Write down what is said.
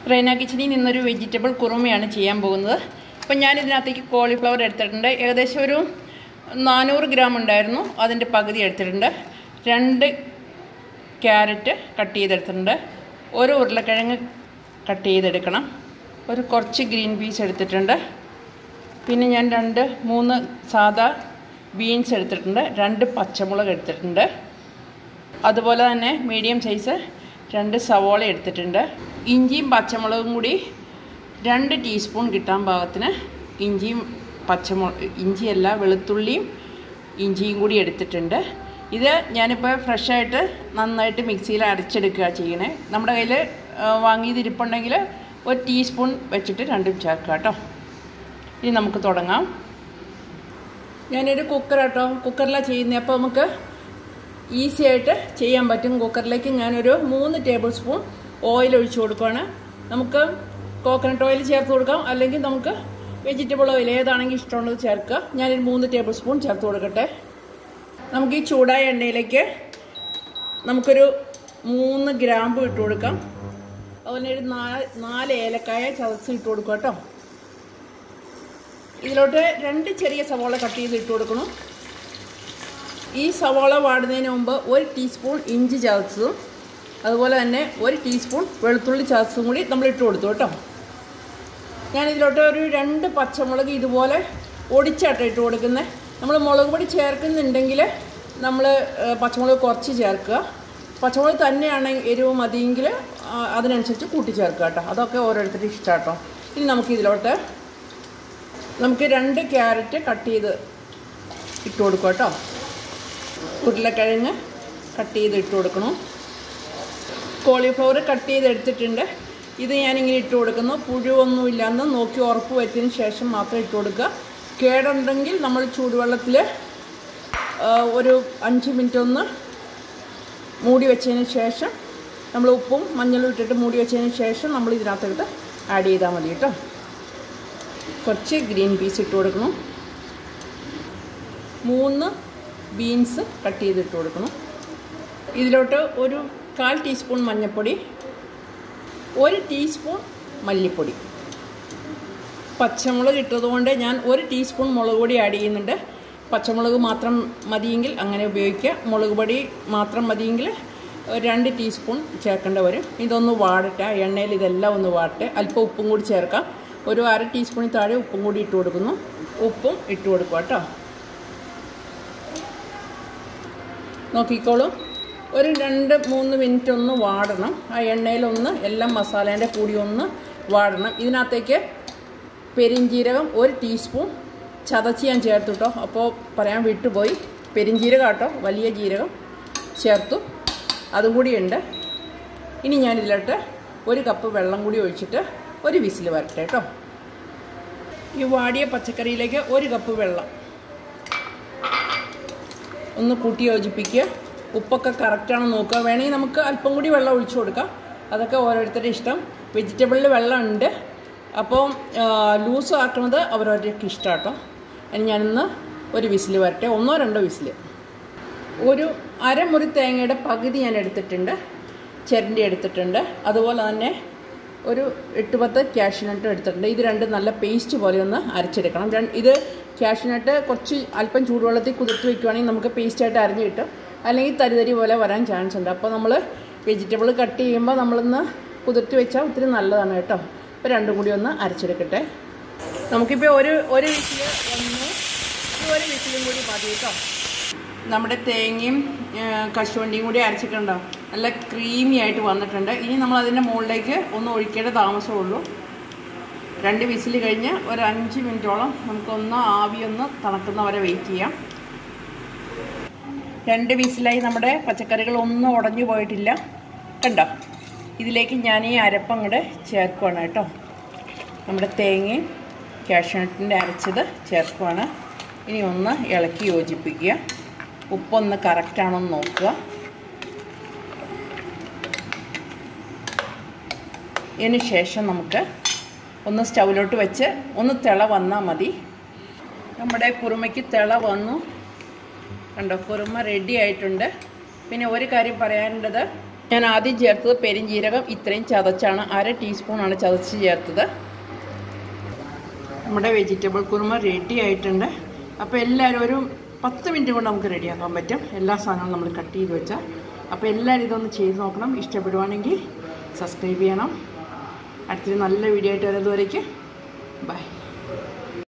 റൈന കിച്ചണിൽ നിന്നൊരു വെജിറ്റബിൾ കുറുമയാണ് ചെയ്യാൻ പോകുന്നത് അപ്പം ഞാൻ ഇതിനകത്തേക്ക് കോളിഫ്ലവർ എടുത്തിട്ടുണ്ട് ഏകദേശം ഒരു നാനൂറ് ഗ്രാം ഉണ്ടായിരുന്നു അതിൻ്റെ പകുതി എടുത്തിട്ടുണ്ട് രണ്ട് ക്യാരറ്റ് കട്ട് ചെയ്തെടുത്തിട്ടുണ്ട് ഒരു ഉരുളക്കിഴങ്ങ് കട്ട് ചെയ്തെടുക്കണം ഒരു കുറച്ച് ഗ്രീൻ പീസ് എടുത്തിട്ടുണ്ട് പിന്നെ ഞാൻ രണ്ട് മൂന്ന് സാദാ ബീൻസ് എടുത്തിട്ടുണ്ട് രണ്ട് പച്ചമുളക് എടുത്തിട്ടുണ്ട് അതുപോലെ തന്നെ മീഡിയം സൈസ് രണ്ട് സവോള എടുത്തിട്ടുണ്ട് ഇഞ്ചിയും പച്ചമുളകും കൂടി രണ്ട് ടീസ്പൂൺ കിട്ടാൻ പാകത്തിന് ഇഞ്ചിയും പച്ചമുളക് ഇഞ്ചിയല്ല വെളുത്തുള്ളിയും ഇഞ്ചിയും കൂടി എടുത്തിട്ടുണ്ട് ഇത് ഞാനിപ്പോൾ ഫ്രഷായിട്ട് നന്നായിട്ട് മിക്സിയിൽ അരച്ചെടുക്കുക ചെയ്യണേ നമ്മുടെ കയ്യിൽ വാങ്ങിയതിരിപ്പുണ്ടെങ്കിൽ ഒരു ടീസ്പൂൺ വെച്ചിട്ട് രണ്ടും ചേർക്കുക കേട്ടോ ഇനി നമുക്ക് തുടങ്ങാം ഞാനൊരു കുക്കർ കേട്ടോ കുക്കറിലാണ് ചെയ്യുന്നത് അപ്പോൾ നമുക്ക് ഈസി ആയിട്ട് ചെയ്യാൻ പറ്റും കുക്കറിലേക്ക് ഞാനൊരു മൂന്ന് ടേബിൾ സ്പൂൺ ഓയിൽ ഒഴിച്ചു കൊടുക്കുകയാണ് നമുക്ക് കോക്കനട്ട് ഓയിൽ ചേർത്ത് കൊടുക്കാം അല്ലെങ്കിൽ നമുക്ക് വെജിറ്റബിൾ ഓയിൽ ഏതാണെങ്കിൽ ഇഷ്ടമുള്ളത് ചേർക്കുക ഞാനൊരു മൂന്ന് ടേബിൾ സ്പൂൺ ചേർത്ത് കൊടുക്കട്ടെ നമുക്ക് ഈ ചൂടായ എണ്ണയിലേക്ക് നമുക്കൊരു മൂന്ന് ഗ്രാമ്പ് ഇട്ട് കൊടുക്കാം അതുപോലെ ഒരു നാല് നാല് ഏലക്കായ ചതച്ച് ഇട്ട് കൊടുക്കുക കേട്ടോ ഇതിലോട്ട് രണ്ട് ചെറിയ സവാള കട്ട് ചെയ്ത് ഇട്ട് കൊടുക്കണം ഈ സവാള വാടുന്നതിന് മുമ്പ് ഒരു ടീസ്പൂൺ ഇഞ്ചി ചതച്ചതും അതുപോലെ തന്നെ ഒരു ടീസ്പൂൺ വെളുത്തുള്ളി ചതച്ചതും കൂടി നമ്മൾ ഇട്ട് കൊടുത്തു കേട്ടോ ഞാൻ ഇതിലോട്ട് ഒരു രണ്ട് പച്ചമുളക് ഇതുപോലെ ഒടിച്ചാട്ടോ ഇട്ട് കൊടുക്കുന്നത് നമ്മൾ മുളക് പൊടി ചേർക്കുന്നുണ്ടെങ്കിൽ നമ്മൾ പച്ചമുളക് കുറച്ച് ചേർക്കുക പച്ചമുളക് തന്നെയാണെങ്കിൽ എരിവ് മതിയെങ്കിൽ അതിനനുസരിച്ച് കൂട്ടി ചേർക്കുക കേട്ടോ അതൊക്കെ ഓരോരുത്തരുടെ ഇഷ്ടം കേട്ടോ ഇനി നമുക്ക് ഇതിലോട്ട് നമുക്ക് രണ്ട് ക്യാരറ്റ് കട്ട് ചെയ്ത് ഇട്ട് കൊടുക്കുക കേട്ടോ ഉരുളക്കിഴങ്ങ് കട്ട് ചെയ്ത് ഇട്ട് കൊടുക്കണം കോളിഫ്ലവർ കട്ട് ചെയ്ത് എടുത്തിട്ടുണ്ട് ഇത് ഞാനിങ്ങനെ ഇട്ട് കൊടുക്കുന്നു പുഴുവൊന്നുമില്ലാന്ന് നോക്കി ഉറപ്പ് വരുത്തിയതിന് ശേഷം മാത്രം ഇട്ട് കൊടുക്കുക കേടുണ്ടെങ്കിൽ നമ്മൾ ചൂടുവെള്ളത്തിൽ ഒരു അഞ്ച് മിനിറ്റ് ഒന്ന് മൂടി വെച്ചതിന് ശേഷം നമ്മൾ ഉപ്പും മഞ്ഞളും ഇട്ടിട്ട് മൂടി വെച്ചതിന് ശേഷം നമ്മൾ ഇതിനകത്തോട്ട് ആഡ് ചെയ്താൽ മതി കേട്ടോ കുറച്ച് ഗ്രീൻ പീസ് ഇട്ട് കൊടുക്കണം മൂന്ന് ബീൻസ് കട്ട് ചെയ്തിട്ട് കൊടുക്കണം ഇതിലോട്ട് ഒരു കാൽ ടീസ്പൂൺ മഞ്ഞൾപ്പൊടി ഒരു ടീസ്പൂൺ മല്ലിപ്പൊടി പച്ചമുളക് ഇട്ടതുകൊണ്ട് ഞാൻ ഒരു ടീസ്പൂൺ മുളക് പൊടി ആഡ് ചെയ്യുന്നുണ്ട് പച്ചമുളക് മാത്രം മതിയെങ്കിൽ അങ്ങനെ ഉപയോഗിക്കുക മുളക് പൊടി മാത്രം മതിയെങ്കിൽ രണ്ട് ടീസ്പൂൺ ചേർക്കേണ്ടി വരും ഇതൊന്ന് വാടട്ടെ എണ്ണയിൽ ഇതെല്ലാം ഒന്ന് വാടട്ടെ അല്പം ഉപ്പും കൂടി ചേർക്കാം ഒരു അര ടീസ്പൂണിൽ താഴെ ഉപ്പും കൂടി ഇട്ട് കൊടുക്കുന്നു ഉപ്പും ഇട്ട് കൊടുക്കുക കേട്ടോ നോക്കിക്കോളൂ ഒരു രണ്ട് മൂന്ന് മിനിറ്റ് ഒന്ന് വാടണം ആ എണ്ണയിലൊന്ന് എല്ലാം മസാലേൻ്റെ കൂടി ഒന്ന് വാടണം ഇതിനകത്തേക്ക് പെരിഞ്ജീരകം ഒരു ടീസ്പൂൺ ചതച്ച് ഞാൻ ചേർത്തു കേട്ടോ അപ്പോൾ പറയാൻ വിട്ടുപോയി പെരിഞ്ജീരകം കേട്ടോ വലിയ ജീരകം ചേർത്തു അതും കൂടി ഉണ്ട് ഇനി ഞാനിതിലോട്ട് ഒരു കപ്പ് വെള്ളം കൂടി ഒഴിച്ചിട്ട് ഒരു വിസിൽ വരട്ടെ കേട്ടോ ഈ വാടിയ പച്ചക്കറിയിലേക്ക് ഒരു കപ്പ് വെള്ളം ഒന്ന് കൂട്ടി യോജിപ്പിക്കുക ഉപ്പൊക്കെ കറക്റ്റാണെന്ന് നോക്കുക വേണമെങ്കിൽ നമുക്ക് അല്പം കൂടി വെള്ളം ഒഴിച്ചു കൊടുക്കാം അതൊക്കെ ഓരോരുത്തരുടെ ഇഷ്ടം വെജിറ്റബിളിൽ വെള്ളം ഉണ്ട് അപ്പോൾ ലൂസ് ആക്കുന്നത് അവരവർക്ക് ഇഷ്ടം കേട്ടോ അതിന് ഞാനിന്ന് ഒരു വിസിൽ വരട്ടെ ഒന്നോ രണ്ടോ വിസിൽ ഒരു അരമുറി തേങ്ങയുടെ പകുതി ഞാൻ എടുത്തിട്ടുണ്ട് ചിരണ്ടി എടുത്തിട്ടുണ്ട് അതുപോലെ തന്നെ ഒരു എട്ട് പത്ത് ക്യാഷ്നട്ട് എടുത്തിട്ടുണ്ട് ഇത് രണ്ടും നല്ല പേസ്റ്റ് പോലെ ഒന്ന് അരച്ചെടുക്കണം ഇത് ക്യാഷ്നട്ട് കുറച്ച് അല്പം ചൂടുവെള്ളത്തിൽ കുതിർത്ത് വെക്കുകയാണെങ്കിൽ നമുക്ക് പേസ്റ്റായിട്ട് അരിഞ്ഞ് കിട്ടും അല്ലെങ്കിൽ തരിതരി പോലെ വരാൻ ചാൻസ് ഉണ്ട് അപ്പോൾ നമ്മൾ വെജിറ്റബിൾ കട്ട് ചെയ്യുമ്പോൾ നമ്മളൊന്ന് കുതിർത്ത് വെച്ചാൽ ഒത്തിരി നല്ലതാണ് കേട്ടോ ഇപ്പോൾ രണ്ടും കൂടി ഒന്ന് അരച്ചെടുക്കട്ടെ നമുക്കിപ്പോൾ ഒരു ഒരു വിസിൽ ഒന്ന് ഒരു വിസിലും കൂടി മതി കേട്ടോ നമ്മുടെ തേങ്ങയും കശുവണ്ടിയും കൂടി അരച്ചിട്ടുണ്ടോ നല്ല ക്രീമി ആയിട്ട് വന്നിട്ടുണ്ട് ഇനി നമ്മൾ അതിൻ്റെ മുകളിലേക്ക് ഒന്ന് ഒഴിക്കേണ്ട താമസമുള്ളൂ രണ്ട് വിസിൽ കഴിഞ്ഞ് ഒരു അഞ്ച് മിനിറ്റോളം നമുക്കൊന്ന് ആവി ഒന്ന് തണുക്കുന്ന വരെ വെയിറ്റ് ചെയ്യാം രണ്ട് വിസിലായി നമ്മുടെ പച്ചക്കറികൾ ഒന്നും ഉടഞ്ഞു പോയിട്ടില്ല കണ്ടോ ഇതിലേക്ക് ഞാൻ ഈ അരപ്പങ്ങോട്ട് ചേർക്കുവാണ് കേട്ടോ നമ്മുടെ തേങ്ങയും കാഷ്നട്ടിൻ്റെ അരച്ചത് ചേർക്കുവാണ് ഇനി ഒന്ന് ഇളക്കി യോജിപ്പിക്കുക ഉപ്പൊന്ന് കറക്റ്റാണോ എന്ന് നോക്കുക ഇതിന് ശേഷം നമുക്ക് ഒന്ന് സ്റ്റൗവിലോട്ട് വെച്ച് ഒന്ന് തിള വന്നാൽ മതി നമ്മുടെ കുറുമയ്ക്ക് തിള വന്നു കണ്ടോ കുറുമ റെഡി ആയിട്ടുണ്ട് പിന്നെ ഒരു കാര്യം പറയാനുള്ളത് ഞാൻ ആദ്യം ചേർത്തത് പെരിഞ്ജീരകം ഇത്രയും ചതച്ചാണ് അര ടീസ്പൂണാണ് ചതച്ച് ചേർത്തത് നമ്മുടെ വെജിറ്റബിൾ കുറുമ റെഡി ആയിട്ടുണ്ട് അപ്പോൾ എല്ലാവരും ഒരു പത്ത് മിനിറ്റ് കൊണ്ട് നമുക്ക് റെഡിയാക്കാൻ പറ്റും എല്ലാ സാധനവും നമ്മൾ കട്ട് ചെയ്ത് വെച്ചാൽ അപ്പോൾ എല്ലാവരും ഇതൊന്ന് ചെയ്ത് നോക്കണം ഇഷ്ടപ്പെടുവാണെങ്കിൽ സബ്സ്ക്രൈബ് ചെയ്യണം അടുത്തൊരു നല്ല വീഡിയോ ആയിട്ട് വരുന്നതുവരേക്ക് ബൈ